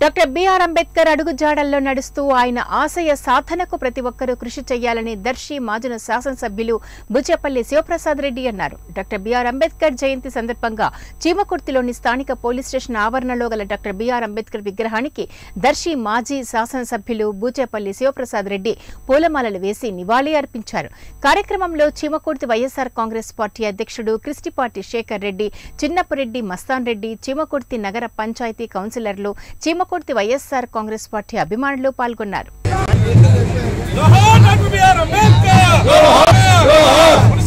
doctor B R Ambedkar అడుగుజాడల్లో నడుస్తూ ఆయన ఆశయ సాధనకు ప్రతి ఒక్కరూ కృషి చేయాలని దర్శి మాజున శాసనసభ్యులు బుచ్చేపల్లి శివప్రసాద్ రెడ్డి అన్నారు డాక్టర్ బిఆర్ అంబేద్కర్ జయంతి సందర్భంగా చీమకుర్తిలోని స్థానిక పోలీస్ స్టేషన్ ఆవరణలో గల డాక్టర్ బిఆర్ అంబేద్కర్ విగ్రహానికి దర్శి మాజీ శాసనసభ్యులు బూచేపల్లి శివప్రసాద్ రెడ్డి పూలమాలలు వేసి నివాళి అర్పించారు కార్యక్రమంలో చీమకుర్తి వైఎస్ఆర్ కాంగ్రెస్ పార్టీ అధ్యక్షుడు క్రిస్టిపాటి శేఖర్ రెడ్డి చిన్నపురెడ్డి మస్తాన్ రెడ్డి చీమకుర్తి నగర పంచాయతీ కౌన్సిలర్లు చీమకుర్తి వైఎస్ఆర్ కాంగ్రెస్ పార్టీ అభిమానులు పాల్గొన్నారు జోహార్ డాక్టర్ బిఆర్ అంబేద్కర్ జోహార్